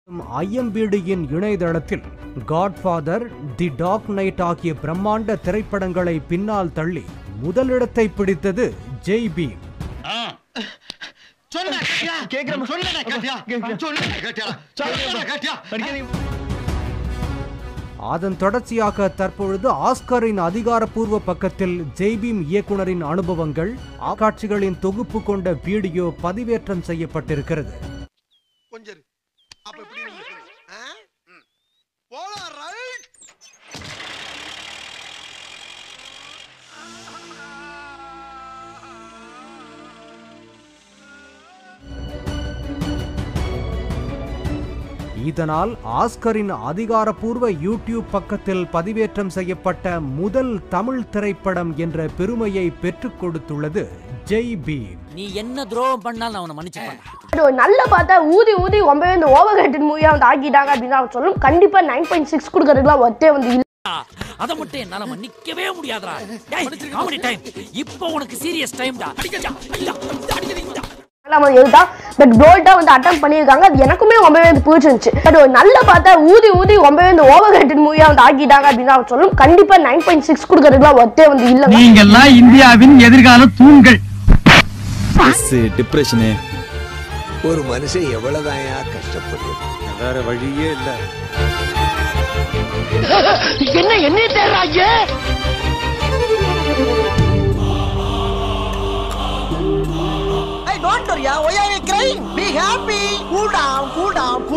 ஐஎம்பிடியின் இணையதளத்தில் காட்ஃபாதர் தி dark night ஆகிய பிரம்மாண்ட திரைப்படங்களை பின்னால் தள்ளி முதலிடத்தை பிடித்தது ஜெய் பீம் சொன்ன கேட்டியா கேக்குறேன் சொன்ன கேட்டியா சொன்ன கேட்டியா சொன்ன கேட்டியா அதன் தொடர்ச்சியாக தற்பொழுது ஆஸ்கரின் அதிகாரப்பூர்வ பக்கத்தில் ஜெய்பீம் இயக்குனரின் அனுபவங்கள் காட்சிகளின் தொகுப்பு கொண்ட வீடியோ பதிவேற்றம் செய்யப்பட்டிருக்கிறது கொஞ்சம் இரு. அப்ப எப்படி இருக்கு? ஆ? ம். போலாம் ரைட் இதனால் ஆஸ்கரின் அதிகாரப்பூர்வ யூடியூப் பக்கத்தில் பதிவேற்றம் செய்யப்பட்ட முதல் தமிழ் திரைப்படம் என்ற பெருமையை பெற்றுக் கொடுத்துள்ளது ஜெய் பீம் நீ என்ன துரோகம் பண்ணாலும் நான் அவனை மன்னிச்சுப்பேன் அது ஒரு நல்ல பார்த்தா ஊதி ஊதி ரொம்பவே இந்த ஓவர் ரேட்டட் மூவியாக வந்து ஆக்கிட்டாங்க அப்படின்னு நான் சொல்லணும் கண்டிப்பா நைன் பாயிண்ட் சிக்ஸ் கொடுக்கறதுக்குலாம் ஒத்தே வந்து இல்லை அத மட்டும் என்னால மன்னிக்கவே முடியாதுடா காமெடி டைம் இப்போ உனக்கு சீரியஸ் டைம்டா வந்து எதுதான் பட் போல்ட்டா வந்து அட்டம் பண்ணியிருக்காங்க அது எனக்குமே ரொம்பவே வந்து பிடிச்சிருந்துச்சு பட் ஒரு நல்ல பார்த்தா ஊதி ஊதி ரொம்பவே இந்த ஓவர் ரேட்டட் மூவியாக வந்து ஆக்கிட்டாங்க அப்படின்னு நான் சொல்லணும் கண்டிப்பா நைன் பாயிண்ட் சிக்ஸ் கொடுக்கறதுக்குலாம் ஒத்தே வந்து இல்லைங்க நீங்கெல்லாம் இந்தியாவின் எதிர்கால தூண்கள் டிப்ரெஷனு ஒரு மனுஷன் எவ்வளவுதான் கஷ்டப்படுறது வேற வழியே இல்லை என்ன என்ன தேடுறாங்க Hey, don't worry, why are you crying? Be happy. Cool down, cool down, cool